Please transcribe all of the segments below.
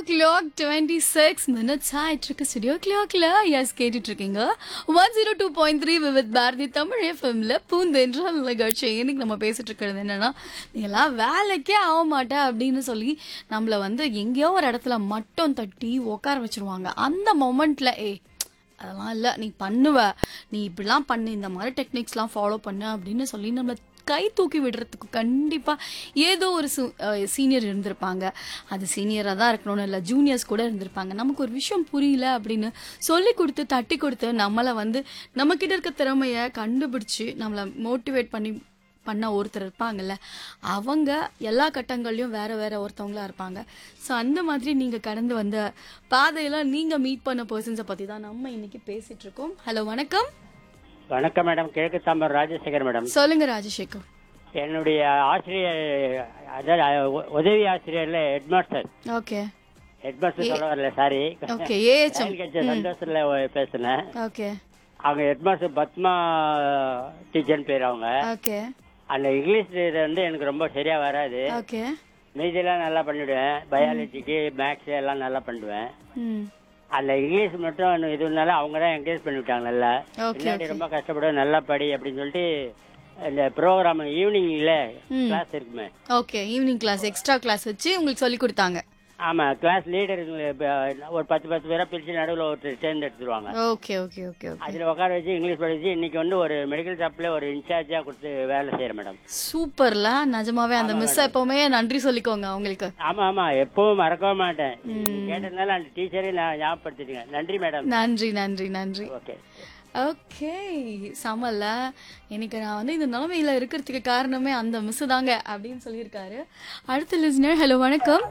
Clock twenty six minutes ஆயிட்டு இருக்கு studio கிளாக்ல எஸ் கேட்டுட்டு இருக்கீங்க one zero two point three with Bharathi Tamil எஃப்எம்ல பூந்தென்றல் நிகழ்ச்சி இன்னைக்கு நம்ம பேசிட்டு இருக்கிறது என்னன்னா நீங்களாம் வேலைக்கே ஆக மாட்டேன் அப்படின்னு சொல்லி நம்மள வந்து எங்கேயோ ஒரு இடத்துல மட்டும் தட்டி உட்கார வச்சிருவாங்க அந்த மொமெண்ட்ல ஏ அதெல்லாம் இல்லை நீ பண்ணுவ நீ இப்படிலாம் பண்ணு இந்த மாதிரி டெக்னிக்ஸ்லாம் ஃபாலோ பண்ணு அப்படின்னு சொல்லி நம்மளை கை தூக்கி விடுறதுக்கு கண்டிப்பாக ஏதோ ஒரு சீனியர் இருந்திருப்பாங்க அது சீனியராக தான் இருக்கணும்னு இல்லை ஜூனியர்ஸ் கூட இருந்திருப்பாங்க நமக்கு ஒரு விஷயம் புரியல அப்படின்னு சொல்லி கொடுத்து தட்டி கொடுத்து நம்மளை வந்து நம்மக்கிட்ட இருக்க திறமையை கண்டுபிடிச்சு நம்மளை மோட்டிவேட் பண்ணி பண்ண ஒருத்தர் இருப்பாங்கல்ல அவங்க எல்லா கட்டங்கள்லையும் வேற வேற ஒருத்தவங்களா இருப்பாங்க ஸோ அந்த மாதிரி நீங்க கடந்து வந்த பாதையெல்லாம் நீங்க மீட் பண்ண பர்சன்ஸை பத்தி தான் நம்ம இன்னைக்கு பேசிட்டு இருக்கோம் ஹலோ வணக்கம் வணக்கம் மேடம் கிழக்கு தாம்பரம் ராஜசேகர் மேடம் சொல்லுங்க ராஜசேகர் என்னுடைய ஆசிரியர் அதாவது உ- உதவி ஆசிரியர்ல ஹெட்மாஸ்டர் ஓகே ஹெட்மாஸ்டர் சொல்ல வரல சாரி ஓகே ஏஹெச்எம் சந்தோஷத்துல பேசினேன் ஓகே அவங்க ஹெட்மாஸ்டர் பத்மா டீச்சர்னு பேர் அவங்க ஓகே அந்த இங்கிலீஷ் இது வந்து எனக்கு ரொம்ப சரியா வராது ஓகே மீதியெல்லாம் நல்லா பண்ணிடுவேன் பயாலஜிக்கு மேக்ஸ் எல்லாம் நல்லா பண்ணுவேன் ம் அந்த இங்கிலீஷ் மட்டும் எனக்கு இது இருந்தாலும் அவங்க தான் என்கரேஜ் பண்ணி விட்டாங்க நல்லா ஓகே பின்னாடி ரொம்ப கஷ்டப்படும் நல்லா படி அப்படின்னு சொல்லிட்டு இந்த ப்ரோக்ராம் ஈவினிங்ல கிளாஸ் இருக்குமே okay evening class extra class வச்சு உங்களுக்கு சொல்லி கொடுத்தாங்க ஆமா கிளாஸ் லீடர் ஒரு பத்து பத்து பேரா பிரிச்சு நடுவில் ஒருத்தர் தேர்ந்தெடுத்துருவாங்க ஓகே ஓகே ஓகே ஓகே அதுல உட்கார வச்சு இங்கிலீஷ் படிச்சு இன்னைக்கு வந்து ஒரு மெடிக்கல் ஷாப்ல ஒரு இன்சார்ஜா கொடுத்து வேலை செய்யறேன் மேடம் சூப்பர்ல நிஜமாவே அந்த மிஸ் எப்பவுமே நன்றி சொல்லிக்கோங்க அவங்களுக்கு ஆமா ஆமா எப்பவும் மறக்கவே மாட்டேன் கேட்டதுனால அந்த டீச்சரே நான் ஞாபகப்படுத்திட்டீங்க நன்றி மேடம் நன்றி நன்றி நன்றி ஓகே ஓகே சமல்ல எனக்கு நான் வந்து இந்த நிலைமையில இருக்கிறதுக்கு காரணமே அந்த மிஸ் தாங்க அப்படின்னு சொல்லியிருக்காரு அடுத்த லிஸ்னர் ஹலோ வணக்கம்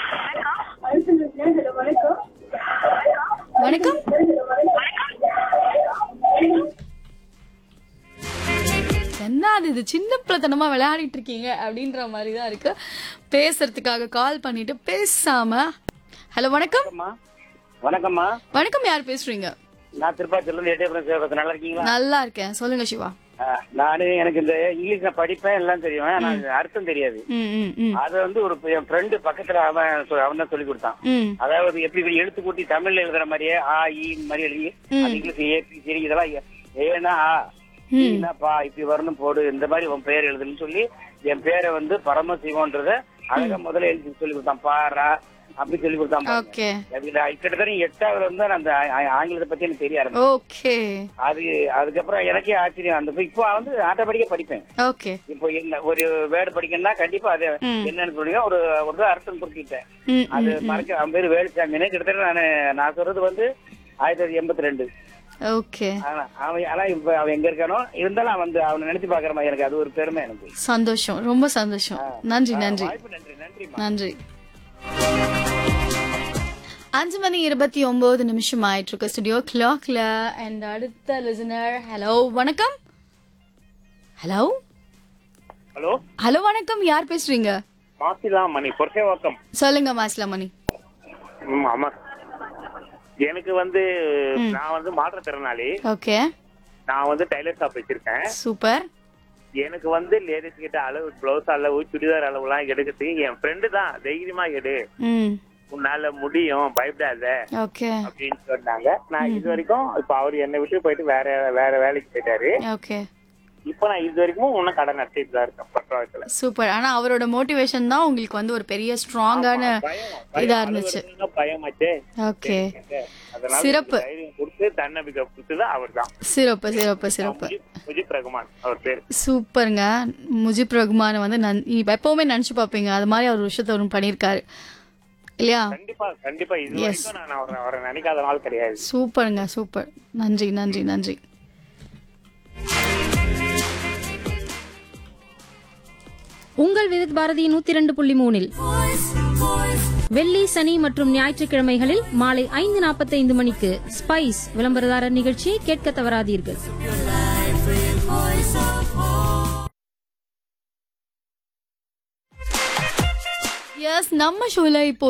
வணக்கம் என்ன அது இது சின்ன பிள்ளைத்தனமா விளையாடிட்டு இருக்கீங்க அப்படின்ற மாதிரி தான் இருக்கு பேசுறதுக்காக கால் பண்ணிட்டு பேசாம ஹலோ வணக்கம் வணக்கம்மா வணக்கம் யார் பேசுறீங்க நான் திருப்பாச்சூர்ல இருந்து எட்டயபுரம் சேவகத்து நல்லா இருக்கீங்களா நல்லா இருக்கேன் சொல்லுங்க சிவா ஆஹ், நானு எனக்கு இந்த இங்கிலீஷ் நான் படிப்பேன் எல்லாம் தெரியும் ஆனா அது அர்த்தம் தெரியாது ம் ம் ம் அத வந்து ஒரு என் ஃப்ரெண்டு பக்கத்துல அவன் சொ- அவன் தான் சொல்லி கொடுத்தான் ம் அதாவது எப்படி இப்படி எழுத்து கூட்டி தமிழ்ல எழுதுற மாதிரியே ஆ ஈ மாதிரி எழுதி அது இங்கிலீஷ் ஏ பி சரி இதெல்லாம் ஏ- ஏனா ஆ ஈனா பா இப்படி வரணும் போடு இந்த மாதிரி உன் பேர் எழுதுன்னு சொல்லி என் பேரை வந்து பரமசிவன்றத அழகா முதல்ல எழுதி சொல்லி கொடுத்தான் பாரா அப்படி சொல்லி கொடுத்தான் பாருங்க. ஓகே அது நான் கிட்டத்தட்ட எட்டாவது வந்து நான் அந்த ஆ- ஆங்கிலத்தை பத்தி எனக்கு தெரிய ஆரம்பிச்சு ஓகே அது அதுக்கப்புறம் எனக்கே ஆச்சரியம் அந்த இப்போ வந்து ஆட்டோமேட்டிக்கா படிப்பேன் ஓகே இப்போ என்ன ஒரு வேர்டு படிக்கணும்னா கண்டிப்பா அது என்னன்னு சொல்லுங்க ஒரு ஒரு அர்த்தம் புரிஞ்சுக்கிட்டேன் ம் அது மறக்க அவன் பேரு வேலுச்சாமின்னு கிட்டத்தட்ட நானு நான் சொல்றது வந்து ஆயிரத்தி தொள்ளாயிரத்தி எண்பத்தி ரெண்டு ஓகே ஆனா அவன் ஆனா இப்ப அவன் எங்க இருக்கானோ இருந்தாலும் அவன் வந்து அவனை நினைச்சு பாக்குற மாதிரி எனக்கு அது ஒரு பெருமை எனக்கு சந்தோஷம் ரொம்ப சந்தோஷம் நன்றி நன்றி வாய்ப்பு நன்றி நன்றி நன்றி அஞ்சு மணி இருபத்தி ஒன்பது நிமிஷம் ஆயிட்டு இருக்கு ஸ்டுடியோ கிளாக்ல அண்ட் அடுத்த லிசனர் ஹலோ வணக்கம் ஹலோ ஹலோ ஹலோ வணக்கம் யார் பேசுறீங்க மாசிலா மணி பொற்சேவாக்கம் சொல்லுங்க மாசிலாமணி ஆமா எனக்கு வந்து நான் வந்து மாற்றுத்திறனாளி ஓகே நான் வந்து டைலர் ஷாப் வச்சிருக்கேன் சூப்பர் எனக்கு வந்து லேடிஸ் கிட்ட அளவு பிளவுஸ் அளவு சுடிதார் அளவுலாம் எடுக்கிறதுக்கு என் ஃப்ரெண்டு தான் தைரியமா எடு ம் உன்னால முடியும் பயப்படாத ஓகே அப்படின்னு சொன்னாங்க நான் இது வரைக்கும் இப்ப அவரு என்னை விட்டு போயிட்டு வேற வேற வேலைக்கு போயிட்டாரு ஓகே இப்ப நான் இது வரைக்கும் இன்னும் கடை நடத்திட்டு தான் இருக்கேன் பற்றாவத்துல சூப்பர் ஆனா அவரோட மோட்டிவேஷன் தான் உங்களுக்கு வந்து ஒரு பெரிய ஸ்ட்ராங்கான இதா இருந்துச்சு பயமாச்சே ஓகே அதனால சிறப்பு. எனக்கு தைரியம் கொடுத்து தன்னம்பிக்கை கொடுத்தது அவர் தான் சிறப்பு சிறப்பு சிறப்பு முஜிப் ரகுமான் அவர் பேர் சூப்பருங்க முஜிப் ரகுமான வந்து நன் இப்ப எப்பவுமே நினைச்சு பார்ப்பீங்க அது மாதிரி அவர் ஒரு விஷயத்த ஒன்று பண்ணியிருக்காரு இல்லையா கண்டிப்பா கண்டிப்பா இது வரைக்கும் நான் அவரை அவரை நினைக்காத நாள் கிடையாது சூப்பருங்க சூப்பர் நன்றி நன்றி நன்றி உங்கள் விவித் பாரதி நூத்தி இரண்டு புள்ளி மூணில் வெள்ளி சனி மற்றும் ஞாயிற்றுக்கிழமைகளில் மாலை ஐந்து நாற்பத்தைந்து மணிக்கு ஸ்பைஸ் விளம்பரதாரர் நிகழ்ச்சியை கேட்க தவறாதீர்கள் எஸ் நம்ம ஷோல இப்போ